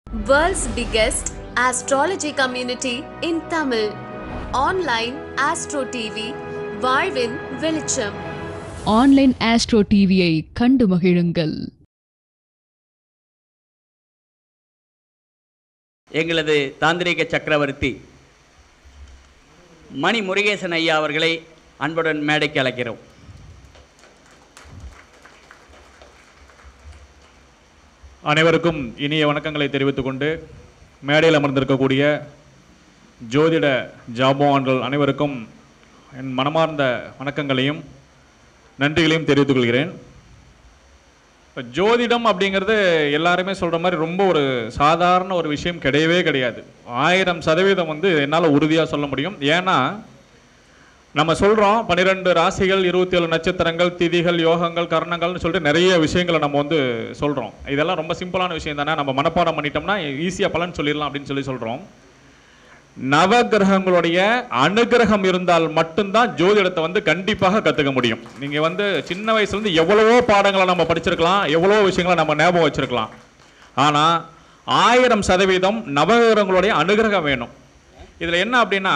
World's biggest astrology community in Tamil. Online Astro TV, வாழ்வின் வெளிச்சம் online astro டிவியை கண்டு மகிழுங்கள் எங்களது தாந்திரிக சக்கரவர்த்தி மணி முருகேசன் ஐயா அவர்களை அன்புடன் மேடைக்கு அழைக்கிறோம் அனைவருக்கும் இனிய வணக்கங்களை தெரிவித்துக் கொண்டு மேடையில் அமர்ந்திருக்கக்கூடிய ஜோதிட ஜாபவான்கள் அனைவருக்கும் என் மனமார்ந்த வணக்கங்களையும் நன்றிகளையும் தெரிவித்துக் கொள்கிறேன் இப்போ ஜோதிடம் அப்படிங்கிறது எல்லாருமே சொல்கிற மாதிரி ரொம்ப ஒரு சாதாரண ஒரு விஷயம் கிடையவே கிடையாது ஆயிரம் சதவீதம் வந்து என்னால் உறுதியாக சொல்ல முடியும் ஏன்னா நம்ம சொல்கிறோம் பன்னிரெண்டு ராசிகள் இருபத்தி ஏழு நட்சத்திரங்கள் திதிகள் யோகங்கள் கர்ணங்கள்னு சொல்லிட்டு நிறைய விஷயங்களை நம்ம வந்து சொல்கிறோம் இதெல்லாம் ரொம்ப சிம்பிளான விஷயம் தானே நம்ம மனப்பாடம் பண்ணிட்டோம்னா ஈஸியாக பலன் சொல்லிடலாம் அப்படின்னு சொல்லி சொல்கிறோம் நவகிரகங்களுடைய அனுகிரகம் இருந்தால் மட்டும்தான் ஜோதிடத்தை வந்து கண்டிப்பாக கற்றுக்க முடியும் நீங்கள் வந்து சின்ன வயசுலேருந்து எவ்வளவோ பாடங்களை நம்ம படிச்சிருக்கலாம் எவ்வளவோ விஷயங்களை நம்ம ஞாபகம் வச்சிருக்கலாம் ஆனால் ஆயிரம் சதவீதம் நவகிரகங்களுடைய அனுகிரகம் வேணும் இதில் என்ன அப்படின்னா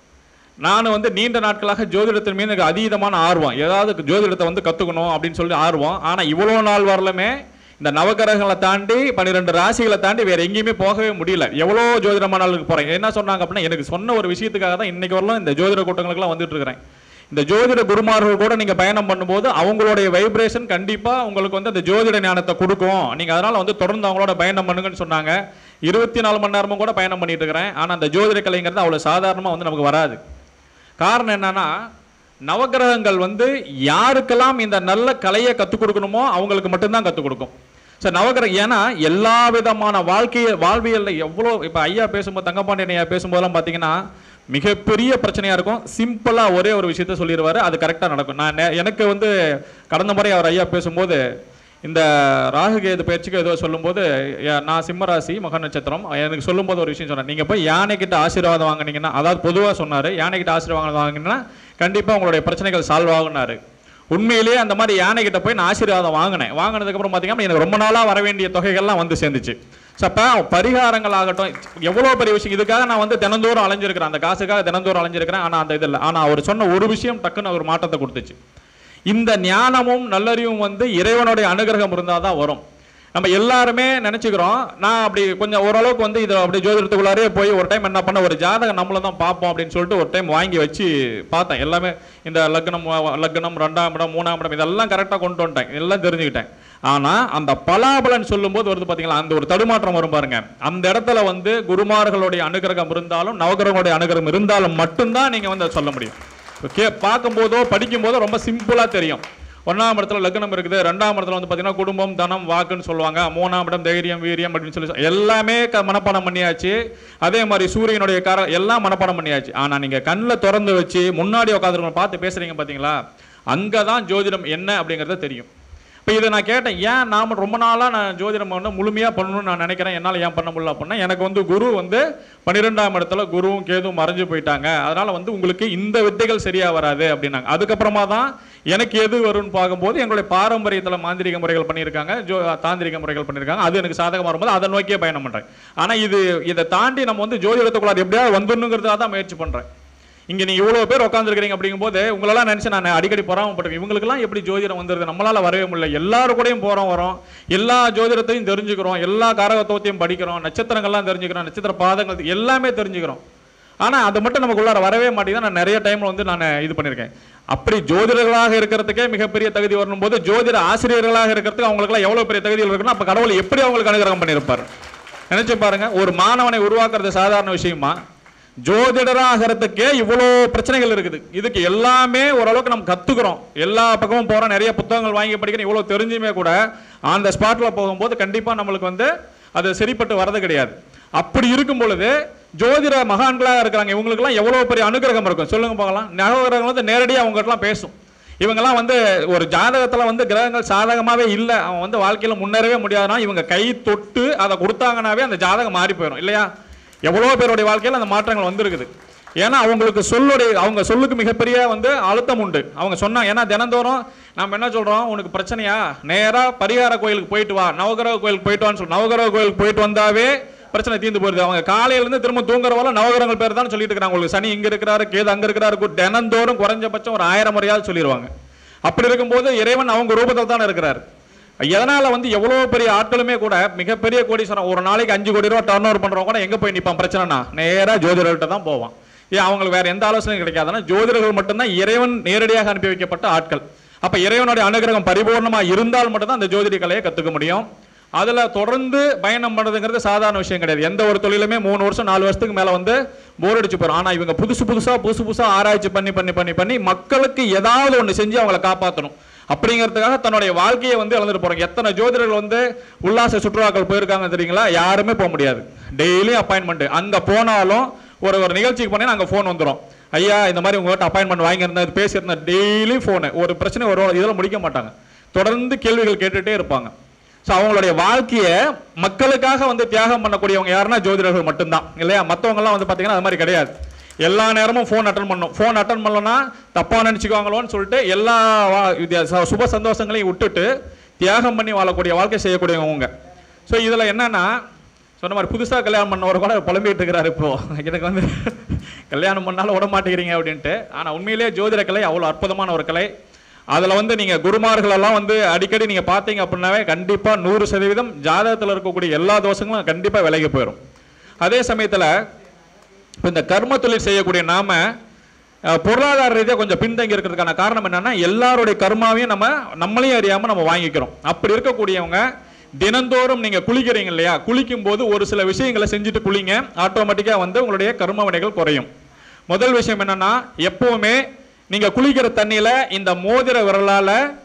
நான் வந்து நீண்ட நாட்களாக ஜோதிடத்தின் மீது எனக்கு அதீதமான ஆர்வம் ஏதாவது ஜோதிடத்தை வந்து கற்றுக்கணும் அப்படின்னு சொல்லி ஆர்வம் ஆனால் இவ்வளோ நாள் வரலுமே இந்த நவகிரகங்களை தாண்டி பன்னிரெண்டு ராசிகளை தாண்டி வேற எங்கேயுமே போகவே முடியல எவ்வளோ ஜோதிட மாநாளுக்கு போகிறேன் என்ன சொன்னாங்க அப்படின்னா எனக்கு சொன்ன ஒரு விஷயத்துக்காக தான் இன்னைக்கு வரலாம் இந்த ஜோதிட கூட்டங்களுக்குலாம் வந்துட்டு இருக்கிறேன் இந்த ஜோதிட குருமார்கள் கூட நீங்கள் பயணம் பண்ணும்போது அவங்களுடைய வைப்ரேஷன் கண்டிப்பாக உங்களுக்கு வந்து அந்த ஜோதிட ஞானத்தை கொடுக்கும் நீங்கள் அதனால் வந்து தொடர்ந்து அவங்களோட பயணம் பண்ணுங்கன்னு சொன்னாங்க இருபத்தி நாலு மணி நேரமும் கூட பயணம் பண்ணிட்டு இருக்கிறேன் ஆனால் அந்த ஜோதிட கலைங்கிறது அவ்வளோ சாதாரணமாக வந்து நமக்கு வராது காரணம் என்னன்னா நவகிரகங்கள் வந்து யாருக்கெல்லாம் இந்த நல்ல கலையை கற்றுக் கொடுக்கணுமோ அவங்களுக்கு மட்டும்தான் கற்றுக் கொடுக்கும் சார் நவகிரகம் ஏன்னா எல்லா விதமான வாழ்க்கைய வாழ்வியலில் எவ்வளோ இப்போ ஐயா பேசும்போது தங்கப்பாண்டியன் ஐயா பேசும்போதெல்லாம் பார்த்தீங்கன்னா மிகப்பெரிய பிரச்சனையாக இருக்கும் சிம்பிளாக ஒரே ஒரு விஷயத்த சொல்லிடுவாரு அது கரெக்டாக நடக்கும் நான் நே- எனக்கு வந்து கடந்த முறை அவர் ஐயா பேசும்போது இந்த ராகுகேது பயிற்சிக்கு ஏதோ சொல்லும்போது யா- நான் சிம்மராசி மக நட்சத்திரம் எனக்கு சொல்லும்போது ஒரு விஷயம் சொன்னேன் நீங்கள் போய் யானைக்கிட்ட ஆசீர்வாதம் வாங்குனீங்கன்னா அதாவது பொதுவாக சொன்னார் யானைக்கிட்ட ஆசீர்வாதம் வாங்கினீங்கன்னா கண்டிப்பாக உங்களுடைய பிரச்சனைகள் சால்வ் ஆகுனாரு உண்மையிலேயே அந்த மாதிரி யானைக்கிட்ட போய் நான் ஆசீர்வாதம் வாங்கினேன் வாங்கினதுக்கப்புறம் பார்த்தீங்கன்னா எனக்கு ரொம்ப நாளாக வர வேண்டிய தொகைகள்லாம் வந்து சேர்ந்துச்சு ஸோ அப்போ பரிகாரங்கள் ஆகட்டும் எவ்வளோ பெரிய விஷயம் இதுக்காக நான் வந்து தினந்தோறும் அலைஞ்சிருக்கிறேன் அந்த காசுக்காக தினந்தோறும் அலைஞ்சிருக்கிறேன் ஆனால் அந்த இதில் ஆனால் அவர் சொன்ன ஒரு விஷயம் டக்குன்னு ஒரு மாற்றத்தை கொடுத்துச்சு இந்த ஞானமும் நல்லறிவும் வந்து இறைவனுடைய அனுகிரகம் இருந்தால் தான் வரும் நம்ம எல்லாருமே நினச்சிக்கிறோம் நான் அப்படி கொஞ்சம் ஓரளவுக்கு வந்து இதை அப்படி ஜோதிடத்துக்குள்ளாரே போய் ஒரு டைம் என்ன பண்ண ஒரு ஜாதகம் நம்மள தான் பார்ப்போம் அப்படின்னு சொல்லிட்டு ஒரு டைம் வாங்கி வச்சு பார்த்தேன் எல்லாமே இந்த லக்னம் வ- லக்னம் ரெண்டாம் இடம் மூணாம் இடம் இதெல்லாம் கரெக்டாக கொண்டு வந்துட்டேன் எல்லாம் தெரிஞ்சுக்கிட்டேன் ஆனால் அந்த பலாபலன் சொல்லும்போது வருது பார்த்தீங்களா அந்த ஒரு தடுமாற்றம் வரும் பாருங்க அந்த இடத்துல வந்து குருமார்களுடைய அனுகிரகம் இருந்தாலும் நவகிரகங்களுடைய அனுகிரகம் இருந்தாலும் மட்டும்தான் நீங்கள் வந்து அதை சொல்ல முடியும் கே பார்க்கும்போதோ படிக்கும்போதோ ரொம்ப சிம்பிளாக தெரியும் ஒன்றாம் இடத்துல லக்னம் இருக்குது ரெண்டாம் இடத்துல வந்து பார்த்தீங்கன்னா குடும்பம் தனம் வாக்குன்னு சொல்லுவாங்க மூணாம் இடம் தைரியம் வீரியம் அப்படின்னு சொல்லி சொல்~ எல்லாமே க மனப்பாடம் பண்ணியாச்சு அதே மாதிரி சூரியனுடைய கார எல்லாம் மனப்பாடம் பண்ணியாச்சு ஆனால் நீங்கள் கண்ணில் திறந்து வச்சு முன்னாடி உட்காந்துருக்கணும் பார்த்து பேசுறீங்க பார்த்தீங்களா அங்கே தான் ஜோதிடம் என்ன அப்படிங்கிறத தெரியும் இப்போ இதை நான் கேட்டேன் ஏன் நாம ரொம்ப நாளாக நான் ஜோதிடம் வந்து முழுமையாக பண்ணணும்னு நான் நினைக்கிறேன் என்னால் ஏன் பண்ண முடியல அப்படின்னா எனக்கு வந்து குரு வந்து பன்னிரெண்டாம் இடத்துல குருவும் கேதுவும் மறைஞ்சு போயிட்டாங்க அதனால வந்து உங்களுக்கு இந்த வித்தைகள் சரியா வராது அப்படின்னாங்க அதுக்கப்புறமா தான் எனக்கு எது வரும்னு பார்க்கும்போது எங்களுடைய பாரம்பரியத்தில் மாந்திரிக முறைகள் பண்ணியிருக்காங்க ஜோ தாந்திரிக முறைகள் பண்ணியிருக்காங்க அது எனக்கு சாதகமாக வரும்போது அதை நோக்கியே பயணம் பண்ணுறேன் ஆனால் இது இதை தாண்டி நம்ம வந்து ஜோதிடத்துக்குள்ளார எப்படியாவது வந்துடணுங்கிறதுக்காக தான் முயற்சி பண்ணுறேன் இங்க நீங்க இவ்வளவு பேர் உட்காந்துருக்கீங்க அப்படிங்கும்போது உங்களெல்லாம் நினைச்சு நான் அடிக்கடி பொறாமப்பட்டிருக்கேன் இவங்களுக்கெல்லாம் எப்படி ஜோதிடம் வந்துருது நம்மளால வரவே முடியல எல்லாரும் கூடயும் போறோம் வரோம் எல்லா ஜோதிடத்தையும் தெரிஞ்சுக்கிறோம் எல்லா காரகத்துவத்தையும் படிக்கிறோம் நட்சத்திரங்கள்லாம் தெரிஞ்சுக்கிறோம் நட்சத்திர பாதங்கள் எல்லாமே தெரிஞ்சுக்கிறோம் ஆனா அது மட்டும் நமக்குள்ளார வரவே மாட்டேங்குது நான் நிறைய டைம்ல வந்து நான் இது பண்ணியிருக்கேன் அப்படி ஜோதிடர்களாக இருக்கிறதுக்கே மிகப்பெரிய தகுதி வரணும் போது ஜோதிட ஆசிரியர்களாக இருக்கிறதுக்கு அவங்களுக்குலாம் எவ்வளவு பெரிய தகுதிகள் இருக்குன்னா அப்ப கடவுள் எப்படி அவங்களுக்கு அனுகிரகம் பண்ணியிருப்பார் நினைச்சு பாருங்க ஒரு மாணவனை உருவாக்குறது சாதாரண விஷயமா ஜோதிடராகிறதுக்கே இவ்வளோ பிரச்சனைகள் இருக்குது இதுக்கு எல்லாமே ஓரளவுக்கு நம்ம கத்துக்கிறோம் எல்லா பக்கமும் போறோம் நிறைய புத்தகங்கள் வாங்கி படிக்கிறோம் இவ்வளோ தெரிஞ்சுமே கூட அந்த ஸ்பாட்ல போகும்போது கண்டிப்பா நம்மளுக்கு வந்து அது சரிப்பட்டு வரது கிடையாது அப்படி இருக்கும் பொழுது ஜோதிட மகான்களாக இருக்கிறாங்க இவங்களுக்கெல்லாம் எவ்வளோ பெரிய அனுகிரகம் இருக்கும் சொல்லுங்க பார்க்கலாம் நவகிரகம் வந்து நேரடியாக அவங்ககிட்டலாம் பேசும் இவங்கெல்லாம் வந்து ஒரு ஜாதகத்துல வந்து கிரகங்கள் சாதகமாவே இல்லை அவன் வந்து வாழ்க்கையில முன்னேறவே முடியாதுன்னா இவங்க கை தொட்டு அதை கொடுத்தாங்கனாவே அந்த ஜாதகம் மாறி போயிடும் இல்லையா எவ்வளோ பேருடைய வாழ்க்கையில் அந்த மாற்றங்கள் வந்திருக்குது ஏன்னா அவங்களுக்கு சொல்லுடைய அவங்க சொல்லுக்கு மிகப்பெரிய வந்து அழுத்தம் உண்டு அவங்க சொன்னா ஏன்னா தினந்தோறும் நம்ம என்ன சொல்றோம் உனக்கு பிரச்சனையா நேரா பரிகார கோயிலுக்கு போயிட்டு வா நவகிரக கோயிலுக்கு போயிட்டு வான்னு சொல்லி நவகிரக கோயிலுக்கு போயிட்டு வந்தாவே பிரச்சனை தீர்ந்து போயிருது அவங்க காலையில இருந்து திரும்ப தூங்குறவங்கள நவகிரகங்கள் பேர் தான் சொல்லிட்டு இருக்காங்க உங்களுக்கு சனி இங்க இருக்கிறாரு கேது அங்க இருக்கிறாரு கு- தினந்தோறும் குறைஞ்சபட்சம் ஒரு ஆயிரம் முறையாவது சொல்லிடுவாங்க அப்படி இருக்கும்போது இறைவன் அவங்க ரூபத்தில் தான் இருக்கிறார் எதனால வந்து எவ்வளவு பெரிய ஆட்களுமே கூட மிகப்பெரிய கோடீஸ்வரன் ஒரு நாளைக்கு அஞ்சு கோடி ரூபா டர்ன் ஓவர் பண்றவங்க கூட எங்க போய் நிப்பான் பிரச்சனைனா நேரா ஜோதிடர்கிட்ட தான் போவான் ஏன் அவங்களுக்கு வேற எந்த ஆலோசனையும் கிடைக்காதுன்னா ஜோதிடர்கள் மட்டும்தான் இறைவன் நேரடியாக அனுப்பி வைக்கப்பட்ட ஆட்கள் அப்ப இறைவனுடைய அனுகிரகம் பரிபூர்ணமா இருந்தால் மட்டும்தான் அந்த ஜோதிட கலையை கத்துக்க முடியும் அதுல தொடர்ந்து பயணம் பண்றதுங்கிறது சாதாரண விஷயம் கிடையாது எந்த ஒரு தொழிலுமே மூணு வருஷம் நாலு வருஷத்துக்கு மேல வந்து போர் அடிச்சு போறோம் ஆனா இவங்க புதுசு புதுசா புதுசு புதுசா ஆராய்ச்சி பண்ணி பண்ணி பண்ணி பண்ணி மக்களுக்கு ஏதாவது ஒண்ணு செஞ்சு அவங்கள காப்பாற்றணும் அப்படிங்கிறதுக்காக தன்னுடைய வாழ்க்கையை வந்து இழந்துட்டு போறாங்க எத்தனை ஜோதிடர்கள் வந்து உல்லாச சுற்றுலாக்கள் போயிருக்காங்க தெரியுங்களா யாருமே போக முடியாது டெய்லியும் அப்பாயின்மெண்ட் அங்க போனாலும் ஒரு ஒரு நிகழ்ச்சிக்கு போனேன் அங்க ஃபோன் வந்துடும் ஐயா இந்த மாதிரி உங்ககிட்ட அப்பாயின்மெண்ட் வாங்கியிருந்தேன் இது பேசியிருந்தேன் டெய்லி ஃபோனு ஒரு பிரச்சனை ஒரு இதெல்லாம் முடிக்க மாட்டாங்க தொடர்ந்து கேள்விகள் கேட்டுட்டே இருப்பாங்க ஸோ அவங்களுடைய வாழ்க்கையை மக்களுக்காக வந்து தியாகம் பண்ணக்கூடியவங்க யாருன்னா ஜோதிடர்கள் மட்டும்தான் இல்லையா மற்றவங்கலாம் வந்து பார்த்தீங்கன்னா அது மாதிரி கிடையாது எல்லா நேரமும் ஃபோன் அட்டன் பண்ணும் ஃபோன் அட்டன் பண்ணலன்னா தப்பாக நினச்சிக்குவாங்களோன்னு சொல்லிட்டு எல்லா வா- இது ச- சுப சந்தோஷங்களையும் விட்டுட்டு தியாகம் பண்ணி வாழக்கூடிய வாழ்க்கை செய்யக்கூடியவங்க ஸோ இதில் என்னன்னா சொன்ன மாதிரி புதுசாக கல்யாணம் பண்ணவர் கூட புலம்பிட்டு இருக்கிறாரு இப்போ எனக்கு வந்து கல்யாணம் பண்ணாலும் விட மாட்டேங்கிறீங்க அப்படின்ட்டு ஆனால் உண்மையிலேயே ஜோதிட கலை அவ்வளோ அற்புதமான ஒரு கலை அதில் வந்து நீங்கள் குருமார்கள் எல்லாம் வந்து அடிக்கடி நீங்கள் பார்த்தீங்க அப்படின்னாவே கண்டிப்பாக நூறு சதவீதம் ஜாதகத்தில் இருக்கக்கூடிய எல்லா தோஷங்களும் கண்டிப்பாக விலகி போயிடும் அதே சமயத்தில் இப்போ இந்த கர்ம தொழில் செய்யக்கூடிய நாம அஹ், பொருளாதார ரீதியாக கொஞ்சம் பின்தங்கி இருக்கிறதுக்கான காரணம் என்னன்னா எல்லாருடைய கர்மாவையும் நம்ம நம்மளையும் அறியாம நம்ம வாங்கிக்கிறோம் அப்படி இருக்கக்கூடியவங்க தினந்தோறும் நீங்க குளிக்கிறீங்க இல்லையா குளிக்கும் போது ஒரு சில விஷயங்களை செஞ்சுட்டு குளிங்க ஆட்டோமேட்டிக்கா வந்து உங்களுடைய கர்ம வினைகள் குறையும் முதல் விஷயம் என்னன்னா எப்பவுமே நீங்க குளிக்கிற தண்ணியில இந்த மோதிர விரலால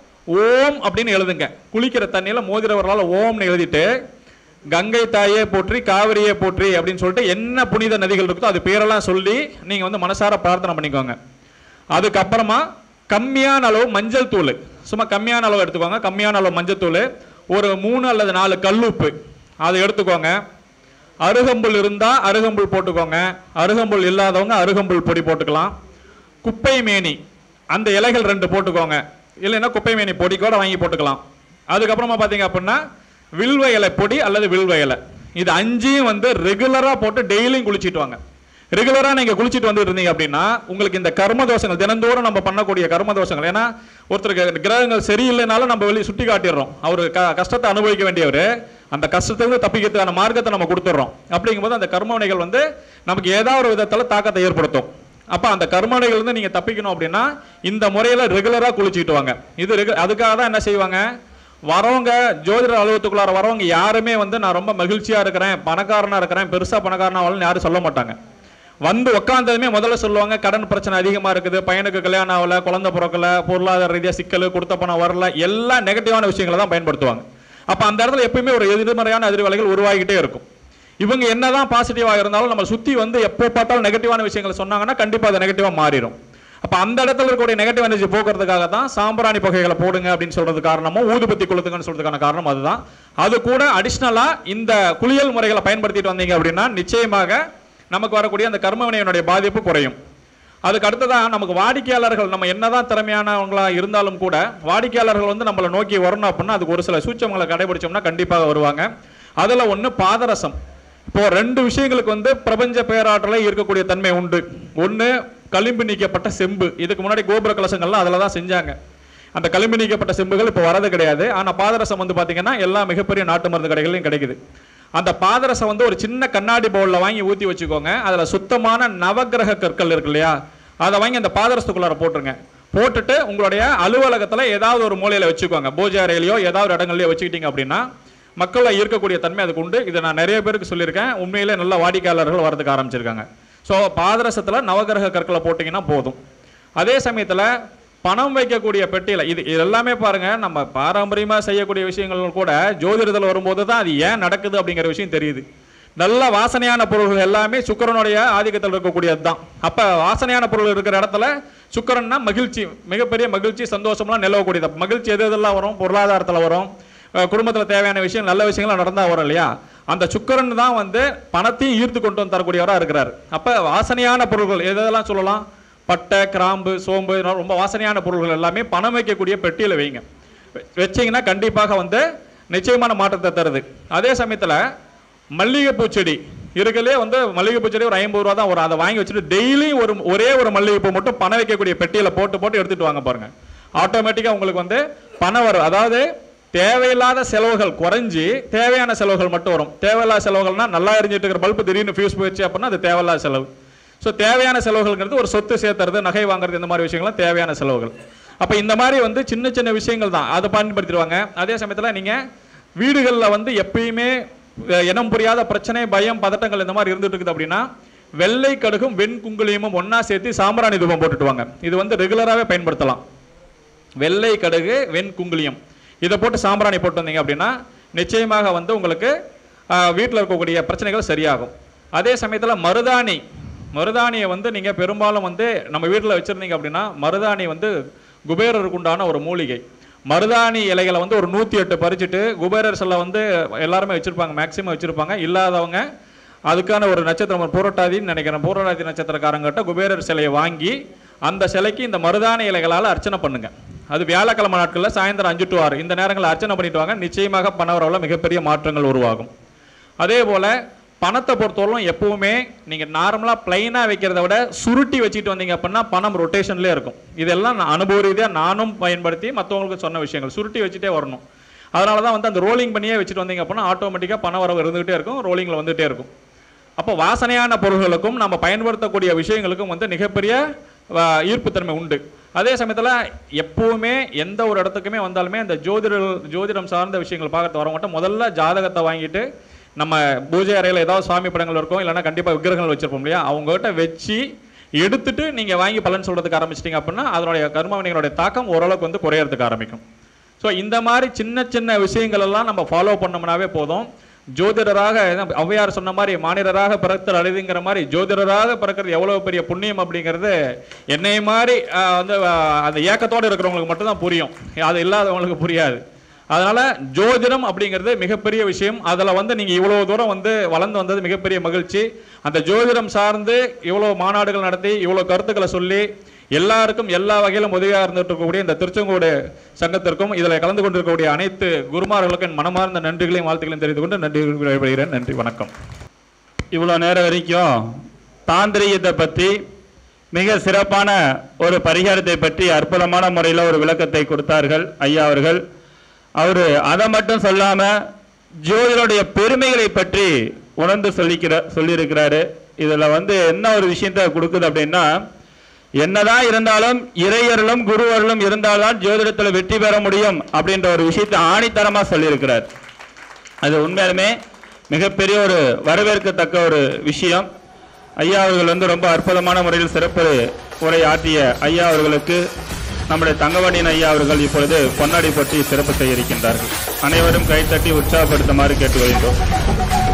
ஓம் அப்படின்னு எழுதுங்க குளிக்கிற தண்ணியில மோதிர விரலால ஓம்னு எழுதிட்டு கங்கை தாயே போற்றி காவிரியே போற்றி அப்படின்னு சொல்லிட்டு என்ன புனித நதிகள் இருக்குதோ அது பேரெல்லாம் சொல்லி நீங்க வந்து மனசார பிரார்த்தனை பண்ணிக்கோங்க அதுக்கப்புறமா கம்மியான அளவு மஞ்சள் தூள் சும்மா கம்மியான அளவு எடுத்துக்கோங்க கம்மியான அளவு மஞ்சள் தூள் ஒரு மூணு அல்லது நாலு கல்லுப்பு அதை எடுத்துக்கோங்க அருகம்புல் இருந்தா அருகம்புல் போட்டுக்கோங்க அருகம்புல் இல்லாதவங்க அருகம்புல் பொடி போட்டுக்கலாம் குப்பை மேனி அந்த இலைகள் ரெண்டு போட்டுக்கோங்க இல்லைன்னா குப்பை மேனி பொடி கூட வாங்கி போட்டுக்கலாம் அதுக்கப்புறமா பார்த்தீங்க அப்படின்னா வில்வ இலை பொடி அல்லது வில்வ இலை இது அஞ்சையும் வந்து ரெகுலரா போட்டு டெய்லியும் குளிச்சிட்டு வாங்க ரெகுலரா நீங்க குளிச்சிட்டு வந்துட்டு இருந்தீங்க அப்படின்னா உங்களுக்கு இந்த கர்ம தோஷங்கள் தினந்தோறும் நம்ம பண்ணக்கூடிய கர்ம தோஷங்கள் ஏன்னா ஒருத்தருக்கு கிரகங்கள் சரியில்லைனாலும் நம்ம வெளியே சுட்டி காட்டிடுறோம் அவர் க- கஷ்டத்தை அனுபவிக்க வேண்டியவர் அந்த கஷ்டத்திலிருந்து தப்பிக்கிறதுக்கான மார்க்கத்தை நம்ம கொடுத்துட்றோம் அப்படிங்கும்போது அந்த கர்மவினைகள் வந்து நமக்கு ஏதாவது ஒரு விதத்துல தாக்கத்தை ஏற்படுத்தும் அப்ப அந்த கர்மவினைகள் இருந்து நீங்க தப்பிக்கணும் அப்படின்னா இந்த முறையில ரெகுலரா குளிச்சுக்கிட்டு வாங்க இது ரெகு- அதுக்காக தான் என்ன செய்வாங்க வரவங்க ஜோதிட அலுவலகத்துக்குள்ளார வரவங்க யாருமே வந்து நான் ரொம்ப மகிழ்ச்சியா இருக்கிறேன் பணக்காரனா இருக்கிறேன் பெருசா பணக்காரனா வரலன்னு யாரும் சொல்ல மாட்டாங்க வந்து உட்காந்ததுமே முதல்ல சொல்லுவாங்க கடன் பிரச்சனை அதிகமா இருக்குது பையனுக்கு கல்யாணம் ஆகல குழந்தை பிறக்கல பொருளாதார ரீதியா சிக்கல் கொடுத்த பணம் வரல எல்லா நெகட்டிவான விஷயங்களை தான் பயன்படுத்துவாங்க அப்ப அந்த இடத்துல எப்பயுமே ஒரு எதிர்மறையான எதிர்வலைகள் உருவாகிட்டே இருக்கும் இவங்க என்னதான் பாசிட்டிவா இருந்தாலும் நம்ம சுத்தி வந்து எப்போ பார்த்தாலும் நெகட்டிவான விஷயங்களை சொன்னாங்கன்னா கண்டிப்பா அது நெகட்டிவா மாறிடும் அப்ப அந்த இடத்துல இருக்கக்கூடிய நெகட்டிவ் எனர்ஜி போக்குறதுக்காக தான் சாம்பிராணி புகைகளை போடுங்க அப்படின்னு சொல்றது காரணமும் ஊதுபத்தி கொளுத்துங்கன்னு சொல்றதுக்கான காரணம் அதுதான் அது கூட அடிஷ்னலா இந்த குளியல் முறைகளை பயன்படுத்திட்டு வந்தீங்க அப்படின்னா நிச்சயமாக நமக்கு வரக்கூடிய அந்த கர்மவினையினுடைய பாதிப்பு குறையும் அதுக்கு அடுத்ததா நமக்கு வாடிக்கையாளர்கள் நம்ம என்னதான் திறமையானவங்களா இருந்தாலும் கூட வாடிக்கையாளர்கள் வந்து நம்மளை நோக்கி வரணும் அப்படின்னா அதுக்கு ஒரு சில சூச்சங்களை கடைபிடிச்சோம்னா கண்டிப்பாக வருவாங்க அதுல ஒண்ணு பாதரசம் இப்போ ரெண்டு விஷயங்களுக்கு வந்து பிரபஞ்ச பேராற்றலை இருக்கக்கூடிய தன்மை உண்டு ஒண்ணு களிம்பு நீக்கப்பட்ட செம்பு இதுக்கு முன்னாடி கோபுர கலசங்கள்லாம் அதில் தான் செஞ்சாங்க அந்த களிம்பு நீக்கப்பட்ட செம்புகள் இப்போ வரது கிடையாது ஆனா பாதரசம் வந்து பாத்தீங்கன்னா எல்லா மிகப்பெரிய நாட்டு மருந்து கடைகளையும் கிடைக்குது அந்த பாதரசம் வந்து ஒரு சின்ன கண்ணாடி பவுல்ல வாங்கி ஊத்தி வச்சுக்கோங்க அதுல சுத்தமான நவக்கிரக கற்கள் இருக்கு இல்லையா அதை வாங்கி அந்த பாதரசத்துக்குள்ளார போட்டுருங்க போட்டுட்டு உங்களுடைய அலுவலகத்துல ஏதாவது ஒரு மூலையில வச்சுக்கோங்க பூஜை அறையிலையோ ஏதாவது ஒரு இடங்கள்லயோ வச்சுக்கிட்டீங்க அப்படின்னா மக்களை ஈர்க்கக்கூடிய தன்மை அதுக்கு உண்டு இதை நான் நிறைய பேருக்கு சொல்லியிருக்கேன் உண்மையிலே நல்ல வாடிக்கையாளர்கள் வரதுக்கு ஆரம்பிச்சிருக்காங்க ஸோ பாதரசத்துல நவகிரக கற்களை போட்டிங்கன்னா போதும் அதே சமயத்துல பணம் வைக்கக்கூடிய பெட்டியில இது இது எல்லாமே பாருங்க நம்ம பாரம்பரியமா செய்யக்கூடிய விஷயங்கள் கூட ஜோதிடத்தில் வரும்போது தான் அது ஏன் நடக்குது அப்படிங்கிற விஷயம் தெரியுது நல்ல வாசனையான பொருள்கள் எல்லாமே சுக்கிரனுடைய ஆதிக்கத்தில் இருக்கக்கூடியது தான் அப்ப வாசனையான பொருள் இருக்கிற இடத்துல சுக்கிரன்னா மகிழ்ச்சி மிகப்பெரிய மகிழ்ச்சி சந்தோஷம்லாம் நிலவக்கூடியது அப்ப மகிழ்ச்சி எது எதெல்லாம் வரும் பொருளாதாரத்துல வரும் அஹ் குடும்பத்துல தேவையான விஷயம் நல்ல விஷயங்கள்லாம் நடந்தா வரும் இல்லையா அந்த சுக்கிரன் தான் வந்து பணத்தையும் ஈர்த்து கொண்டு வந்து தரக்கூடியவராக இருக்கிறார் அப்போ வாசனையான பொருள்கள் எதெல்லாம் சொல்லலாம் பட்டை கிராம்பு சோம்பு இதெல்லாம் ரொம்ப வாசனையான பொருள்கள் எல்லாமே பணம் வைக்கக்கூடிய பெட்டியில் வைங்க வெ- வச்சீங்கன்னா கண்டிப்பாக வந்து நிச்சயமான மாற்றத்தை தருது அதே சமயத்தில் மல்லிகைப்பூ செடி இருக்கலே வந்து மல்லிகைப்பூ செடி ஒரு ஐம்பது ரூபா தான் வரும் அதை வாங்கி வச்சுட்டு டெய்லி ஒரு ஒரே ஒரு மல்லிகைப்பூ மட்டும் பணம் வைக்கக்கூடிய பெட்டியில் போட்டு போட்டு எடுத்துட்டு வாங்க பாருங்க ஆட்டோமேட்டிக்காக உங்களுக்கு வந்து பணம் வரும் அதாவது தேவையில்லாத செலவுகள் குறைஞ்சி தேவையான செலவுகள் மட்டும் வரும் தேவையில்லாத செலவுகள்னா நல்லா எரிஞ்சிட்டு இருக்கிற பல்பு திடீர்னு ஃபியூஸ் போயிடுச்சு அப்படின்னா அது தேவையில்லாத செலவு ஸோ தேவையான செலவுகள்ங்கிறது ஒரு சொத்து சேர்த்துறது நகை வாங்குறது இந்த மாதிரி விஷயங்கள்லாம் தேவையான செலவுகள் அப்போ இந்த மாதிரி வந்து சின்ன சின்ன விஷயங்கள் தான் அதை பயன்படுத்திடுவாங்க அதே சமயத்தில் நீங்கள் வீடுகளில் வந்து எப்பயுமே அஹ், இனம் புரியாத பிரச்சனை பயம் பதட்டங்கள் இந்த மாதிரி இருந்துட்டு இருக்குது அப்படின்னா வெள்ளை கடுகும் வெண் குங்குலியமும் ஒண்ணா சேர்த்து சாம்பிராணி தூபம் போட்டுட்டு வாங்க இது வந்து ரெகுலராகவே பயன்படுத்தலாம் வெள்ளை கடுகு வெண் குங்குலியம் இதை போட்டு சாம்பிராணி போட்டு வந்தீங்க அப்படின்னா நிச்சயமாக வந்து உங்களுக்கு வீட்டில் இருக்கக்கூடிய பிரச்சனைகள் சரியாகும் அதே சமயத்தில் மருதாணி மருதாணியை வந்து நீங்கள் பெரும்பாலும் வந்து நம்ம வீட்டில் வச்சுருந்தீங்க அப்படின்னா மருதாணி வந்து குபேரருக்கு உண்டான ஒரு மூலிகை மருதாணி இலைகளை வந்து ஒரு நூற்றி எட்டு பறிச்சுட்டு குபேரர் சிலை வந்து எல்லாருமே வச்சுருப்பாங்க மேக்ஸிமம் வச்சுருப்பாங்க இல்லாதவங்க அதுக்கான ஒரு நட்சத்திரம் பூரட்டாதின்னு நினைக்கிறேன் பூரட்டாதி நட்சத்திரக்காரங்கிட்ட குபேரர் சிலையை வாங்கி அந்த சிலைக்கு இந்த மருதாணி இலைகளால் அர்ச்சனை பண்ணுங்க அது வியாழக்கிழமை நாட்களில் சாயந்தரம் அஞ்சு டு ஆறு இந்த நேரங்களில் அர்ச்சனை பண்ணிட்டு வாங்க நிச்சயமாக பணவரவில் மிகப்பெரிய மாற்றங்கள் உருவாகும் அதே போல் பணத்தை பொறுத்தவரைக்கும் எப்பவுமே நீங்கள் நார்மலாக பிளைனாக வைக்கிறத விட சுருட்டி வச்சுட்டு வந்தீங்க அப்படின்னா பணம் ரொட்டேஷன்லேயே இருக்கும் இதெல்லாம் நான் அனுபவ ரீதியாக நானும் பயன்படுத்தி மற்றவங்களுக்கு சொன்ன விஷயங்கள் சுருட்டி வச்சுட்டே வரணும் அதனால தான் வந்து அந்த ரோலிங் பண்ணியே வச்சுட்டு வந்தீங்க அப்படின்னா ஆட்டோமேட்டிக்காக பண வரவு இருந்துகிட்டே இருக்கும் ரோலிங்கில் வந்துகிட்டே இருக்கும் அப்போ வாசனையான பொருள்களுக்கும் நம்ம பயன்படுத்தக்கூடிய விஷயங்களுக்கும் வந்து மிகப்பெரிய வ- ஈர்ப்புத்தன்மை உண்டு அதே சமயத்தில் எப்பவுமே எந்த ஒரு இடத்துக்குமே வந்தாலுமே அந்த ஜோதிட ஜோதிடம் சார்ந்த விஷயங்கள் பார்க்கறது வரவங்கள்ட்ட முதல்ல ஜாதகத்தை வாங்கிட்டு நம்ம பூஜை அறையில் ஏதாவது சுவாமி படங்கள் இருக்கும் இல்லைன்னா கண்டிப்பாக விக்கிரகங்கள் வச்சிருப்போம் இல்லையா அவங்ககிட்ட வச்சு எடுத்துட்டு நீங்கள் வாங்கி பலன் சொல்றதுக்கு ஆரம்பிச்சிட்டிங்க அப்படின்னா அதனுடைய கர்மவினைகளுடைய தாக்கம் ஓரளவுக்கு வந்து குறையறதுக்கு ஆரம்பிக்கும் ஸோ இந்த மாதிரி சின்ன சின்ன விஷயங்கள் எல்லாம் நம்ம ஃபாலோ பண்ணோம்னாவே போதும் ஜோதிடராக என்ன ஔவையார் சொன்ன மாதிரி மானிடராக பிறத்தல் அழுதுங்கிற மாதிரி ஜோதிடராக பிறக்கிறது எவ்வளவு பெரிய புண்ணியம் அப்படிங்கிறது என்னை மாதிரி ஆஹ், வந்து ஆஹ், அந்த ஏக்கத்தோடு இருக்கிறவங்களுக்கு மட்டும்தான் புரியும் அது இல்லாதவங்களுக்கு புரியாது அதனால ஜோதிடம் அப்படிங்கிறது மிகப்பெரிய விஷயம் அதில் வந்து நீங்கள் இவ்வளவு தூரம் வந்து வளர்ந்து வந்தது மிகப்பெரிய மகிழ்ச்சி அந்த ஜோதிடம் சார்ந்து இவ்வளோ மாநாடுகள் நடத்தி இவ்வளோ கருத்துக்களை சொல்லி எல்லாருக்கும் எல்லா வகையிலும் உதவியாக இருந்துட்டு இருக்கக்கூடிய இந்த திருச்செங்கோடு சங்கத்திற்கும் இதில் கலந்து கொண்டிருக்கக்கூடிய அனைத்து குருமார்களுக்கும் என் மனமார்ந்த நன்றிகளையும் வாழ்த்துக்களையும் தெரிவித்துக் கொண்டு நன்றி விடைபெறுகிறேன் நன்றி வணக்கம் இவ்வளோ நேரம் வரைக்கும் தாந்திரீகத்தை பற்றி மிக சிறப்பான ஒரு பரிகாரத்தை பற்றி அற்புதமான முறையில் ஒரு விளக்கத்தை கொடுத்தார்கள் ஐயா அவர்கள் அவர் அதை மட்டும் சொல்லாம ஜோதிடருடைய பெருமைகளை பற்றி உணர்ந்து சொல்லிக்கிற சொல்லியிருக்கிறாரு இதில் வந்து என்ன ஒரு விஷயத்தை கொடுக்குது அப்படின்னா என்னதான் இருந்தாலும் இறையர்களும் குருவர்களும் இருந்தால்தான் ஜோதிடத்தில் வெற்றி பெற முடியும் அப்படின்ற ஒரு விஷயத்தை ஆணித்தரமா சொல்லியிருக்கிறார் அது உண்மையாலுமே மிகப்பெரிய ஒரு வரவேற்கத்தக்க ஒரு விஷயம் ஐயா அவர்கள் வந்து ரொம்ப அற்புதமான முறையில் சிறப்பு உரை ஆற்றிய ஐயா அவர்களுக்கு நம்முடைய தங்கவணியின் ஐயா அவர்கள் இப்பொழுது பொன்னாடி போற்றி சிறப்பு செய்ய இருக்கின்றார்கள் அனைவரும் கைத்தட்டி உற்சாகப்படுத்துமாறு கேட்டுக்கொள்கின்றோம்